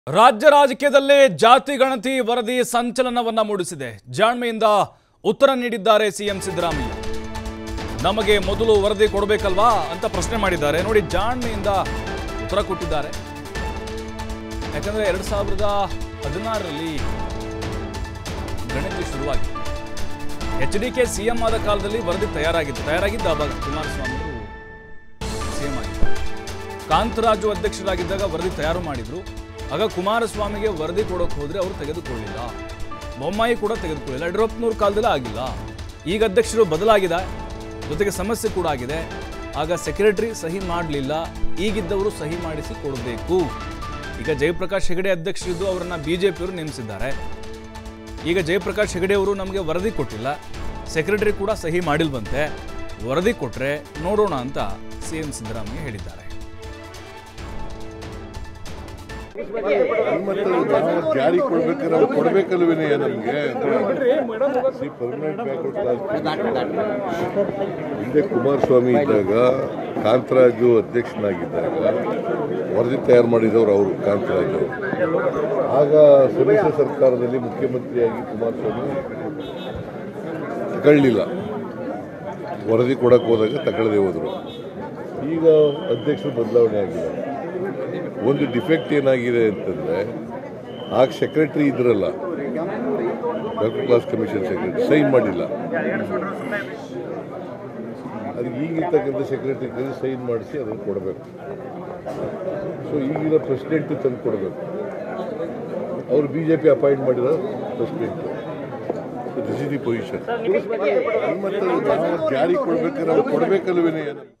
ರಾಜ್ಯ ರಾಜಕೀಯದಲ್ಲೇ ಜಾತಿ ಗಣತಿ ವರದಿ ಸಂಚಲನವನ್ನ ಮೂಡಿಸಿದೆ ಜಾಣ್ಮೆಯಿಂದ ಉತ್ತರ ನೀಡಿದ್ದಾರೆ ಸಿಎಂ ಸಿದ್ದರಾಮಯ್ಯ ನಮಗೆ ಮೊದಲು ವರದಿ ಕೊಡಬೇಕಲ್ವಾ ಅಂತ ಪ್ರಶ್ನೆ ಮಾಡಿದ್ದಾರೆ ನೋಡಿ ಜಾಣ್ಮೆಯಿಂದ ಉತ್ತರ ಕೊಟ್ಟಿದ್ದಾರೆ ಯಾಕಂದ್ರೆ ಎರಡ್ ಸಾವಿರದ ಹದಿನಾರರಲ್ಲಿ ಗಣತಿ ಶುರುವಾಗಿದೆ ಎಚ್ ಡಿ ಕೆ ಸಿಎಂ ಆದ ಕಾಲದಲ್ಲಿ ವರದಿ ತಯಾರಾಗಿತ್ತು ತಯಾರಾಗಿದ್ದ ಅವಾಗ ಕುಮಾರಸ್ವಾಮಿ ಸಿಎಂ ಆಗಿದ್ದಾರೆ ಕಾಂತರಾಜು ಅಧ್ಯಕ್ಷರಾಗಿದ್ದಾಗ ವರದಿ ತಯಾರು ಮಾಡಿದ್ರು ಆಗ ಕುಮಾರಸ್ವಾಮಿಗೆ ವರದಿ ಕೊಡೋಕೆ ಹೋದ್ರೆ ಅವರು ತೆಗೆದುಕೊಳ್ಳಿಲ್ಲ ಬೊಮ್ಮಾಯಿ ಕೂಡ ತೆಗೆದುಕೊಳ್ಳಿಲ್ಲ ಯಡಿಯೂರಪ್ಪನವ್ರ ಕಾಲದಲ್ಲಿ ಆಗಿಲ್ಲ ಈಗ ಅಧ್ಯಕ್ಷರು ಬದಲಾಗಿದೆ ಜೊತೆಗೆ ಸಮಸ್ಯೆ ಕೂಡ ಆಗಿದೆ ಆಗ ಸೆಕ್ರೆಟರಿ ಸಹಿ ಮಾಡಲಿಲ್ಲ ಈಗಿದ್ದವರು ಸಹಿ ಮಾಡಿಸಿ ಕೊಡಬೇಕು ಈಗ ಜಯಪ್ರಕಾಶ್ ಹೆಗಡೆ ಅಧ್ಯಕ್ಷರಿದ್ದು ಅವರನ್ನ ಬಿಜೆಪಿಯವರು ನೇಮಿಸಿದ್ದಾರೆ ಈಗ ಜಯಪ್ರಕಾಶ್ ಹೆಗಡೆ ಅವರು ನಮಗೆ ವರದಿ ಕೊಟ್ಟಿಲ್ಲ ಸೆಕ್ರೆಟರಿ ಕೂಡ ಸಹಿ ಮಾಡಿಲ್ವಂತೆ ವರದಿ ಕೊಟ್ರೆ ನೋಡೋಣ ಅಂತ ಸಿಎಂ ಸಿದ್ದರಾಮಯ್ಯ ಹೇಳಿದ್ದಾರೆ ಮತ್ತೆ ನಾವು ಜಾರಿ ಕೊಡ್ಬೇಕಾದ್ರೆ ಅವ್ರು ಕೊಡ್ಬೇಕಲ್ವೇನೆ ನಮಗೆ ಪರ್ಮನೆಂಟ್ ಹಿಂದೆ ಕುಮಾರಸ್ವಾಮಿ ಇದ್ದಾಗ ಕಾಂತರಾಜು ಅಧ್ಯಕ್ಷನಾಗಿದ್ದಾಗ ವರದಿ ತಯಾರು ಮಾಡಿದವರು ಅವರು ಕಾಂತರಾಜು ಅವರು ಆಗ ಸಮ್ಮಿಶ್ರ ಸರ್ಕಾರದಲ್ಲಿ ಮುಖ್ಯಮಂತ್ರಿಯಾಗಿ ಕುಮಾರಸ್ವಾಮಿ ತಗೊಳ್ಳಿಲ್ಲ ವರದಿ ಕೊಡಕ್ಕೆ ಹೋದಾಗ ತಗೊಳ್ಳದೆ ಹೋದರು ಈಗ ಅಧ್ಯಕ್ಷರು ಬದಲಾವಣೆ ಆಗಿದೆ ಒಂದು ಡಿಫೆಕ್ಟ್ ಏನಾಗಿದೆ ಅಂತಂದ್ರೆ ಆಗ ಸೆಕ್ರೆಟರಿ ಇದ್ರಲ್ಲ doctor class commission secretary sign ಮಾಡಿಲ್ಲ ಅದಕ್ಕೆ ಈಗಿರ್ತಕ್ಕಂಥ ಸೆಕ್ರೆಟರಿ ಕೈಲಿ ಸೈನ್ ಮಾಡಿಸಿ ಅದನ್ನು ಕೊಡಬೇಕು ಸೊ ಈಗಿನ ಪ್ರೆಸಿಡೆಂಟ್ ತಂದು ಕೊಡಬೇಕು ಅವರು ಬಿ ಜೆ ಪಿ ಅಪಾಯಿಂಟ್ ಮಾಡಿರೋ president this is the position ಮತ್ತೆ ನಾವು ಜಾರಿ ಕೊಡ್ಬೇಕಾದ್ರೆ ಅವ್ರು ಕೊಡ್ಬೇಕಲ್ವೇನೆ